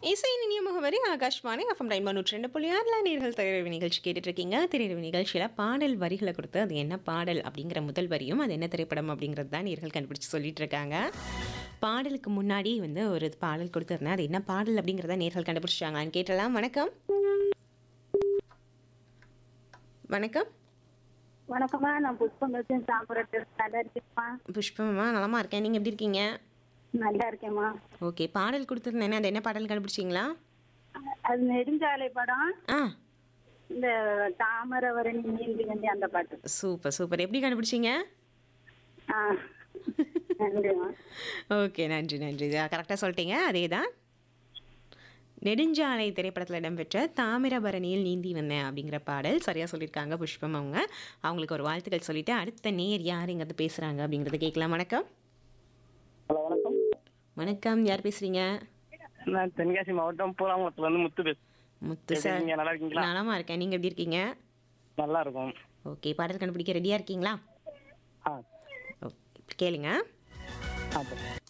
இசை இனிய முகவரி ஆகாஷ்வாணி எஃப்எம் ரைம்பா நூற்றி ரெண்டு புள்ளி ஆறில் நேர்கள் திரையரவு நிகழ்ச்சி கேட்டுட்டு இருக்கீங்க திரையரவு நிகழ்ச்சியில் பாடல் வரிகளை கொடுத்து அது என்ன பாடல் அப்படிங்கிற முதல் வரியும் அது என்ன திரைப்படம் அப்படிங்கிறது தான் நேர்கள் கண்டுபிடிச்சு சொல்லிட்டு இருக்காங்க பாடலுக்கு முன்னாடி வந்து ஒரு பாடல் கொடுத்துருந்தேன் அது என்ன பாடல் அப்படிங்கிறத நேர்கள் கண்டுபிடிச்சாங்கன்னு கேட்டலாம் வணக்கம் வணக்கம் வணக்கம்மா நான் புஷ்பம் வச்சு சாப்பிட்றது நல்லா இருக்கேம்மா புஷ்பமா நலமா இருக்கேன் நீங்கள் எப்படி இருக்கீங்க நல்லா இருக்கேம்மா ஓகே பாடல் கொடுத்துருந்தேன் அது என்ன பாடல் கண்டுபிடிச்சிங்களா அது நெடுஞ்சாலை படம் ஆ இந்த தாமரவரணி நீந்தி வந்து அந்த பாட்டு சூப்பர் சூப்பர் எப்படி கண்டுபிடிச்சிங்க ஆ நன்றிம்மா ஓகே நன்றி நன்றி கரெக்டாக சொல்லிட்டீங்க அதே தான் நெடுஞ்சாலை திரைப்படத்தில் இடம்பெற்ற தாமிரபரணியில் நீந்தி வந்தேன் அப்படிங்கிற பாடல் சரியாக சொல்லியிருக்காங்க புஷ்பம் அவங்க அவங்களுக்கு ஒரு வாழ்த்துக்கள் சொல்லிட்டு அடுத்த நேர் யார் இங்கிறது பேசுகிறாங்க அப்படிங்கிறத கேட்கலாம் வணக்கம் ஹலோ வணக்கம் வணக்கம் யார் பேசுகிறீங்க நான் தென்காசி மாவட்டம் பூலாங்குளத்துல இருந்து முத்து பேசு முத்து எப்படி சார் இருக்கீங்க? நல்லா இருக்கீங்களா நலமா இருக்கேன் நீங்கள் எப்படி இருக்கீங்க நல்லா இருக்கும் ஓகே பாடல் கண்டுபிடிக்க ரெடியாக இருக்கீங்களா ஆ ஓகே கேளுங்க ஆ சரி.